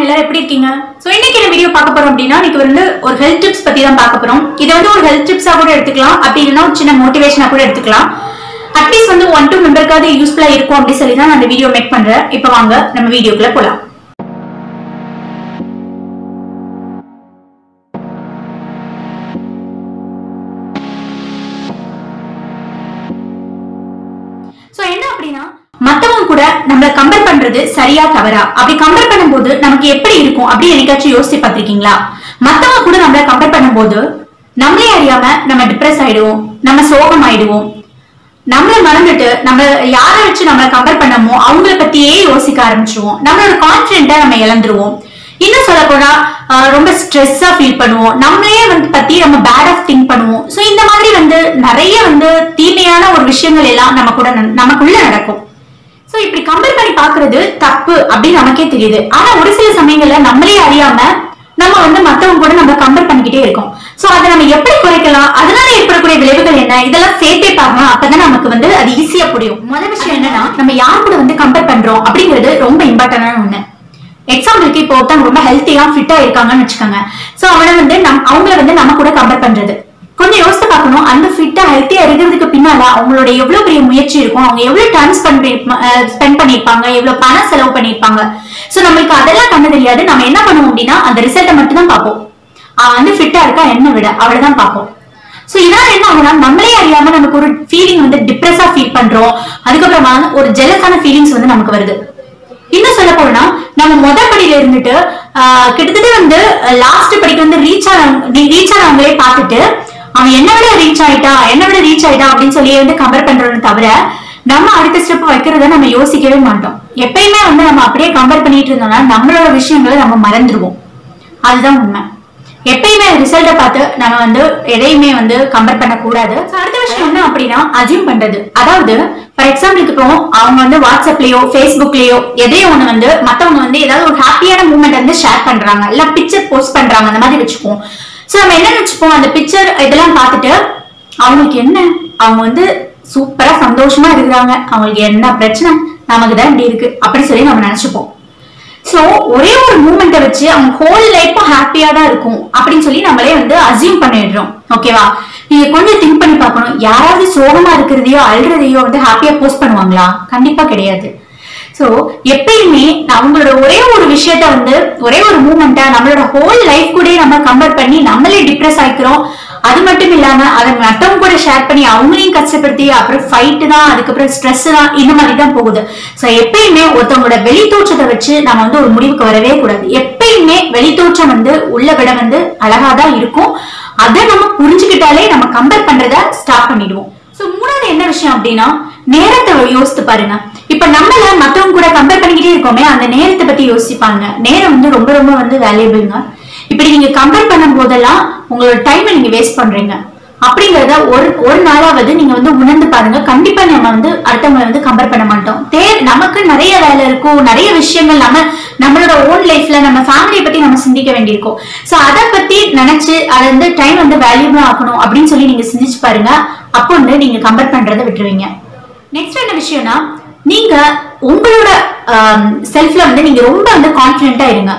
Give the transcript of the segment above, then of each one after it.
எல்லாரும் எப்படி இருக்கீங்க சோ இன்னைக்கு என்ன வீடியோ பார்க்க போறோம் அப்படின்னா இன்னைக்கு வந்து ஒரு ஹெல்த் டிப்ஸ் பத்தி தான் பார்க்க போறோம் இது வந்து ஒரு ஹெல்த் டிப்ஸா கூட எடுத்துக்கலாம் அப்படி இல்லைன்னா ஒரு சின்ன மோட்டிவேஷனா கூட எடுத்துக்கலாம் அட்லீஸ்ட் வந்து ஒன் டூ மெம்பருக்காவது யூஸ்ஃபுல்லா இருக்கும் அப்படி சொல்லி தான் நான் அந்த வீடியோ மேக் பண்றேன் இப்போ வாங்க நம்ம வீடியோக்குள்ள போலாம் சோ என்ன அப்படின்னா மத்தவங்க கூட நம்மள கம்பேர் பண்றது சரியா தவறா அப்படி கம்பேர் பண்ணும்போது நமக்கு எப்படி இருக்கும் அப்படி என்னைக்காச்சும் யோசிச்சு பார்த்திருக்கீங்களா மத்தவங்க கூட நம்மள கம்பேர் பண்ணும்போது நம்மளே அறியாம நம்ம டிப்ரெஸ் ஆயிடுவோம் நம்ம சோகம் ஆயிடுவோம் நம்மள மறந்துட்டு நம்ம யாரை வச்சு நம்மள கம்பேர் பண்ணமோ அவங்கள பத்தியே யோசிக்க ஆரம்பிச்சிருவோம் நம்மளோட கான்பிடென்ட்டை நம்ம இழந்துருவோம் இன்னும் சொல்ல போனா ஆஹ் ரொம்ப ஸ்ட்ரெஸ்ஸா ஃபீல் பண்ணுவோம் நம்மளே வந்து பத்தி நம்ம பேட் ஆஃப் திங்க் பண்ணுவோம் சோ இந்த மாதிரி வந்து நிறைய வந்து தீமையான ஒரு விஷயங்கள் எல்லாம் நம்ம கூட ந- நமக்குள்ள நடக்கும் சோ இப்படி கம்பேர் பண்ணி பாக்குறது தப்பு அப்படின்னு நமக்கே தெரியுது ஆனா ஒரு சில சமயங்கள்ல நம்மளே அறியாம நம்ம வந்து மத்தவங்க கூட நம்ம கம்பேர் பண்ணிக்கிட்டே இருக்கோம் சோ அதை நம்ம எப்படி குறைக்கலாம் அதனால ஏற்படக்கூடிய விளைவுகள் என்ன இதெல்லாம் சேர்த்தே பார்க்கலாம் அப்பதான் நமக்கு வந்து அது ஈஸியா புரியும் முதல் விஷயம் என்னன்னா நம்ம யார் கூட வந்து கம்பேர் பண்றோம் அப்படிங்கிறது ரொம்ப இம்பார்ட்டன்டான ஒண்ணு எக்ஸாம்பிளுக்கு இப்போ ஒருத்தவங்க ரொம்ப ஹெல்த்தியா ஃபிட்டா இருக்காங்கன்னு வச்சுக்கோங்க சோ அவனை வந்து நம் அவங்கள வந்து நம்ம கூட கம்பேர் பண்றது கொஞ்சம் யோசித்து பார்க்கணும் அந்த ஃபிட்டா ஹெல்த்தியா இருக்கிறதுக்கு பின்னால அவங்களோட எவ்வளவு பெரிய முயற்சி இருக்கும் அவங்க எவ்வளவு டைம் ஸ்பெண்ட் ஸ்பெண்ட் பண்ணிருப்பாங்க எவ்வளவு பணம் செலவு பண்ணிருப்பாங்க சோ நம்மளுக்கு அதெல்லாம் கண்ணு தெரியாது நம்ம என்ன பண்ணுவோம் அப்படின்னா அந்த ரிசல்ட்டை மட்டும் தான் பார்ப்போம் அவன் வந்து ஃபிட்டா இருக்கா என்ன விட அவ்வளவுதான் பார்ப்போம் சோ இதனால என்ன ஆகும்னா நம்மளே அறியாம நமக்கு ஒரு ஃபீலிங் வந்து டிப்ரெஸா ஃபீல் பண்றோம் அதுக்கப்புறமா ஒரு ஜெலஸான ஃபீலிங்ஸ் வந்து நமக்கு வருது இன்னும் சொல்ல போனா நம்ம முத படியில இருந்துட்டு ஆஹ், கிட்டத்தட்ட வந்து லாஸ்ட் படிக்கு வந்து ரீச் ஆன ரீச் ஆனவங்களே பார்த்துட்டு அவன் என்ன விட ரீச் ஆயிட்டா என்ன விட ரீச் ஆயிட்டா அப்படின்னு சொல்லி வந்து கம்பேர் பண்றோம்னு தவிர நம்ம அடுத்த ஸ்டெப் வைக்கிறத நம்ம யோசிக்கவே மாட்டோம் எப்பயுமே வந்து நம்ம அப்படியே கம்பேர் பண்ணிட்டு இருந்தோம்னா நம்மளோட விஷயங்களை நம்ம மறந்துடுவோம் அதுதான் உண்மை எப்பயுமே ரிசல்ட்டை பார்த்து நம்ம வந்து எதையுமே வந்து கம்பேர் பண்ணக்கூடாது So, அடுத்த விஷயம் என்ன அப்படின்னா அசியூம் பண்றது அதாவது ஃபார் எக்ஸாம்பிளுக்கு இப்போ அவங்க வந்து வாட்ஸ்அப்லயோ ஃபேஸ்புக்லயோ எதையோ ஒண்ணு வந்து மத்தவங்க வந்து ஏதாவது ஒரு ஹாப்பியான மூமெண்ட் வந்து ஷேர் பண்றாங்க இல்ல பிக்சர் போஸ்ட் பண்றாங்க அந்த மாதிரி வச்சுப்போம் சோ நம்ம என்ன நினைச்சுப்போம் அந்த பிக்சர் இதெல்லாம் பார்த்துட்டு அவங்களுக்கு என்ன அவங்க வந்து சூப்பரா சந்தோஷமா இருக்கிறாங்க அவங்களுக்கு என்ன பிரச்சனை நமக்கு தான் இப்படி இருக்கு அப்படி சொல்லி நம்ம நினைச்சுப்போம் சோ ஒரே ஒரு மூமெண்ட்டை வச்சு அவங்க ஹோல் லைஃப்பும் ஹாப்பியா தான் இருக்கும் அப்படின்னு சொல்லி நம்மளே வந்து அசியூம் பண்ணிடுறோம் ஓகேவா நீங்க கொஞ்சம் திங்க் பண்ணி பார்க்கணும் யாராவது சோகமா இருக்கிறதையோ அழுறதையோ வந்து ஹாப்பியா போஸ்ட் பண்ணுவாங்களா கண்டிப்பா கிடையாது சோ எப்பயுமே அவங்களோட ஒரே ஒரு விஷயத்த வந்து ஒரே ஒரு மூமெண்ட்டை நம்மளோட ஹோல் லைஃப் கூட நம்ம கம்பேர் பண்ணி நம்மளே டிப்ரெஸ் ஆயிக்கிறோம் அது மட்டும் இல்லாம அதை மத்தவங்க கூட ஷேர் பண்ணி அவங்களையும் கஷ்டப்படுத்தி அப்புறம் ஃபைட்டு தான் அதுக்கப்புறம் ஸ்ட்ரெஸ் தான் இந்த மாதிரி தான் போகுது சோ எப்பயுமே ஒருத்தவங்களோட வெளி தோற்றத்தை வச்சு நம்ம வந்து ஒரு முடிவுக்கு வரவே கூடாது எப்பயுமே வெளி தோற்றம் வந்து உள்ள விட வந்து அழகா தான் இருக்கும் அதை நம்ம புரிஞ்சுக்கிட்டாலே நம்ம கம்பேர் பண்றத ஸ்டாப் பண்ணிடுவோம் சோ மூணாவது என்ன விஷயம் அப்படின்னா நேரத்தை யோசித்து பாருங்க இப்ப நம்மள மத்தவங்க கூட கம்பேர் பண்ணிக்கிட்டே இருக்கோமே அந்த நேரத்தை பத்தி யோசிப்பாங்க நேரம் வந்து ரொம்ப ரொம்ப வந்து வேல்யூபிள்ங்க இப்படி நீங்க கம்பேர் பண்ணும் போதெல்லாம் உங்களோட டைமை நீங்க வேஸ்ட் பண்றீங்க அப்படிங்கறத ஒரு ஒரு நாளாவது நீங்க வந்து உணர்ந்து பாருங்க கண்டிப்பா நம்ம வந்து அடுத்தவங்களை வந்து கம்பேர் பண்ண மாட்டோம் தே நமக்கு நிறைய வேலை இருக்கும் நிறைய விஷயங்கள் நம்ம நம்மளோட ஓன் லைஃப்ல நம்ம ஃபேமிலியை பத்தி நம்ம சிந்திக்க வேண்டியிருக்கும் சோ அதை பத்தி நினைச்சு அதை வந்து டைம் வந்து வேல்யூபிள் ஆக்கணும் அப்படின்னு சொல்லி நீங்க சிந்திச்சு பாருங்க அப்போ வந்து நீங்க கம்பேர் பண்றதை விட்டுருவீங்க நெக்ஸ்ட் என்ன விஷயம்னா நீங்க உங்களோட செல்ஃப்ல வந்து நீங்க ரொம்ப வந்து கான்பிடென்ட்டா இருங்க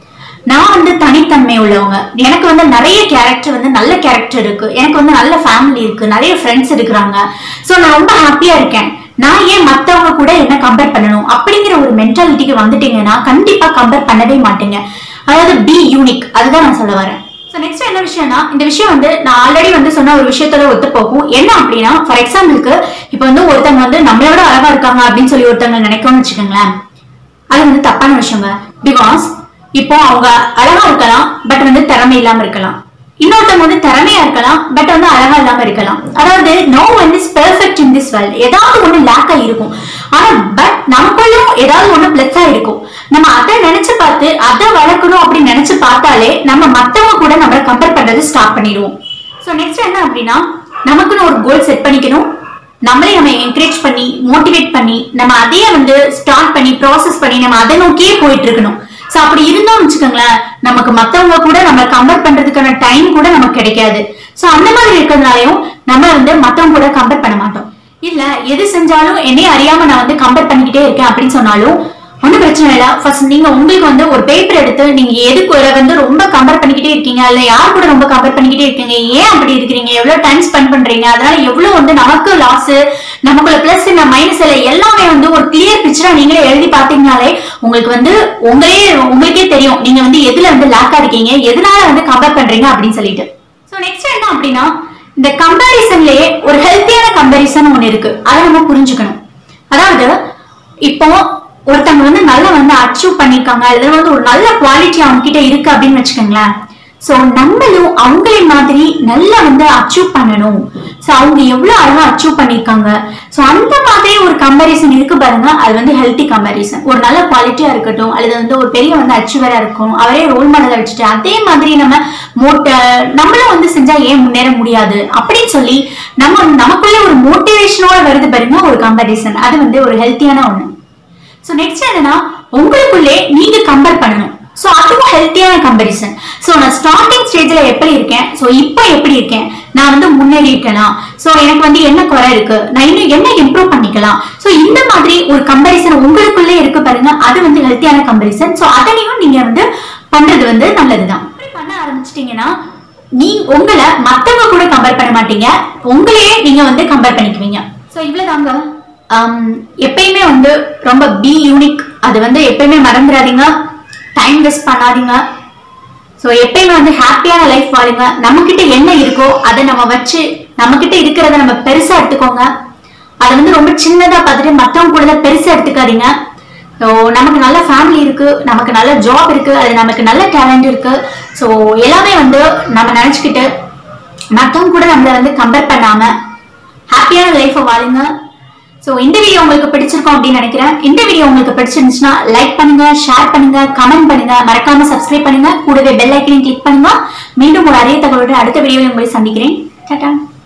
நான் வந்து தனித்தன்மை உள்ளவங்க எனக்கு வந்து நிறைய கேரக்டர் வந்து நல்ல கேரக்டர் இருக்கு எனக்கு வந்து நல்ல ஃபேமிலி இருக்கு நிறைய ஃப்ரெண்ட்ஸ் இருக்கிறாங்க சோ நான் ரொம்ப ஹாப்பியா இருக்கேன் நான் ஏன் மத்தவங்க கூட என்ன கம்பேர் பண்ணணும் அப்படிங்கிற ஒரு மென்டாலிட்டிக்கு வந்துட்டீங்கன்னா கண்டிப்பா கம்பேர் பண்ணவே மாட்டீங்க அதாவது பி யூனிக் அதுதான் நான் சொல்ல வரேன் ஸோ நெக்ஸ்ட் என்ன விஷயம்னா இந்த விஷயம் வந்து நான் ஆல்ரெடி வந்து சொன்ன ஒரு விஷயத்தோட ஒத்து போகும் என்ன அப்படின்னா ஃபார் எக்ஸாம்பிளுக்கு இப்போ வந்து ஒருத்தவங்க வந்து நம்மளோட அழகா இருக்காங்க அப்படின்னு சொல்லி ஒருத்தவங்க நினைக்கணும்னு வச்சுக்கோங்களேன் அது வந்து தப்பான விஷயங்க பிகாஸ் இப்போ அவங்க அழகா இருக்கலாம் பட் வந்து திறமை இல்லாம இருக்கலாம் இன்னொருத்தவங்க வந்து திறமையா இருக்கலாம் பட் வந்து அழகா இல்லாம இருக்கலாம் அதாவது no one is perfect in this world ஏதாவது ஒண்ணு லேக்கா இருக்கும் ஆனா பட் நமக்குள்ளும் ஏதாவது ஒண்ணு பிளஸ்ஸா இருக்கும் நம்ம அதை நினைச்சு பார்த்து அதை வளர்க்கணும் அப்படின்னு நினைச்சு பார்த்தாலே நம்ம மத்தவங்க கூட நம்மள கம்பேர் பண்றது ஸ்டார்ட் பண்ணிடுவோம் ஸோ நெக்ஸ்ட் என்ன அப்படின்னா நமக்குன்னு ஒரு கோல் செட் பண்ணிக்கணும் நம்மளே நம்ம என்கரேஜ் பண்ணி மோட்டிவேட் பண்ணி நம்ம அதையே வந்து ஸ்டார்ட் பண்ணி ப்ராசஸ் பண்ணி நம்ம அதை நோக்கியே போயிட்டு இருக்கணும் சோ அப்படி இருந்தோம்னு வச்சுக்கோங்களேன் நமக்கு மத்தவங்க கூட நம்ம கம்பேர் பண்றதுக்கான டைம் கூட நமக்கு கிடைக்காது சோ அந்த மாதிரி இருக்கிறதுனாலயும் நம்ம வந்து மத்தவங்க கூட கம்பேர் பண்ண மாட்டோம் இல்ல எது செஞ்சாலும் என்னைய அறியாம நான் வந்து கம்பேர் பண்ணிக்கிட்டே இருக்கேன் அப்படின்னு சொன்னாலும் ஒன்றும் பிரச்சனை இல்லை ஃபர்ஸ்ட் நீங்க உங்களுக்கு வந்து ஒரு பேப்பர் எடுத்து நீங்க எது கூட வந்து ரொம்ப கம்பேர் பண்ணிக்கிட்டே இருக்கீங்க இல்ல யார் கூட ரொம்ப கம்பேர் பண்ணிக்கிட்டே இருக்கீங்க ஏன் அப்படி இருக்கிறீங்க எவ்வளவு டைம் ஸ்பெண்ட் பண்றீங்க அதனால எவ்வளவு வந்து நமக்கு லாஸ் நமக்குள்ள பிளஸ் இந்த மைனஸ் இல்ல எல்லாமே வந்து ஒரு கிளியர் பிக்சரா நீங்களே எழுதி பாத்தீங்கனாலே உங்களுக்கு வந்து உங்களே உங்களுக்கே தெரியும் நீங்க வந்து எதுல வந்து லேக்கா இருக்கீங்க எதனால வந்து கம்பேர் பண்றீங்க அப்படின்னு சொல்லிட்டு சோ நெக்ஸ்ட் என்ன அப்படின்னா இந்த கம்பேரிசன்லயே ஒரு ஹெல்த்தியான கம்பேரிசன் ஒண்ணு இருக்கு அதை நம்ம புரிஞ்சுக்கணும் அதாவது இப்போ ஒருத்தவங்க வந்து நல்லா வந்து அச்சீவ் பண்ணிருக்காங்க அல்லது வந்து ஒரு நல்ல குவாலிட்டி அவங்க கிட்ட இருக்கு அப்படின்னு வச்சுக்கோங்களேன் சோ நம்மளும் அவங்களே மாதிரி நல்லா வந்து அச்சீவ் பண்ணணும் சோ அவங்க எவ்வளவு அழகா அச்சீவ் பண்ணிருக்காங்க சோ அந்த மாதிரி ஒரு கம்பேரிசன் இருக்கு பாருங்க அது வந்து ஹெல்த்தி கம்பேரிசன் ஒரு நல்ல குவாலிட்டியா இருக்கட்டும் அல்லது வந்து ஒரு பெரிய வந்து அச்சீவரா இருக்கும் அவரே ரோல் மாடலா வச்சுட்டு அதே மாதிரி நம்ம மோட்ட நம்மளும் வந்து செஞ்சா ஏன் முன்னேற முடியாது அப்படின்னு சொல்லி நம்ம நமக்குள்ள ஒரு மோட்டிவேஷனோட வருது பாருங்க ஒரு கம்பேரிசன் அது வந்து ஒரு ஹெல்த்தியான ஒண்ணு ஸோ நெக்ஸ்ட் என்னன்னா உங்களுக்குள்ளே நீங்க கம்பேர் பண்ணணும் ஸோ அதுவும் ஹெல்த்தியான கம்பேரிசன் ஸோ நான் ஸ்டார்டிங் ஸ்டேஜில் எப்படி இருக்கேன் ஸோ இப்போ எப்படி இருக்கேன் நான் வந்து முன்னேறிட்டேனா ஸோ எனக்கு வந்து என்ன குறை இருக்கு நான் இன்னும் என்ன இம்ப்ரூவ் பண்ணிக்கலாம் ஸோ இந்த மாதிரி ஒரு கம்பேரிசன் உங்களுக்குள்ளே இருக்கு பாருங்க அது வந்து ஹெல்த்தியான கம்பேரிசன் ஸோ அதனையும் நீங்க வந்து பண்றது வந்து நல்லதுதான் இப்படி பண்ண ஆரம்பிச்சிட்டீங்கன்னா நீ உங்களை மத்தவங்க கூட கம்பேர் பண்ண மாட்டீங்க உங்களையே நீங்க வந்து கம்பேர் பண்ணிக்குவீங்க ஸோ இவ்வளவுதாங்க ஆம், எப்பயுமே வந்து ரொம்ப பி யூனிக் அது வந்து எப்பயுமே மறந்துடாதீங்க டைம் வேஸ்ட் பண்ணாதீங்க ஸோ எப்பயுமே வந்து ஹாப்பியான லைஃப் வாழுங்க நம்ம கிட்ட என்ன இருக்கோ அதை நம்ம வச்சு நம்ம கிட்ட இருக்கிறத நம்ம பெருசா எடுத்துக்கோங்க அதை வந்து ரொம்ப சின்னதா பார்த்துட்டு மற்றவங்க கூட தான் பெருசா எடுத்துக்காதீங்க ஸோ நமக்கு நல்ல ஃபேமிலி இருக்கு நமக்கு நல்ல ஜாப் இருக்கு அது நமக்கு நல்ல டேலண்ட் இருக்கு ஸோ எல்லாமே வந்து நம்ம நினச்சிக்கிட்டு மற்றவங்க கூட நம்மளை வந்து கம்பேர் பண்ணாம ஹாப்பியான லைஃப்பை வாழுங்க ஸோ இந்த வீடியோ உங்களுக்கு பிடிச்சிருக்கும் அப்படின்னு நினைக்கிறேன் இந்த வீடியோ உங்களுக்கு பிடிச்சிருந்துச்சுன்னா லைக் பண்ணுங்க ஷேர் பண்ணுங்க கமெண்ட் பண்ணுங்க மறக்காம சப்ஸ்கிரைப் பண்ணுங்க கூடவே பெல் ஐக்கனையும் கிளிக் பண்ணுங்க மீண்டும் ஒரு அரிய தகவலோட அடுத்த வீடியோவில் உங்களை சந்திக்கிறேன் டாடா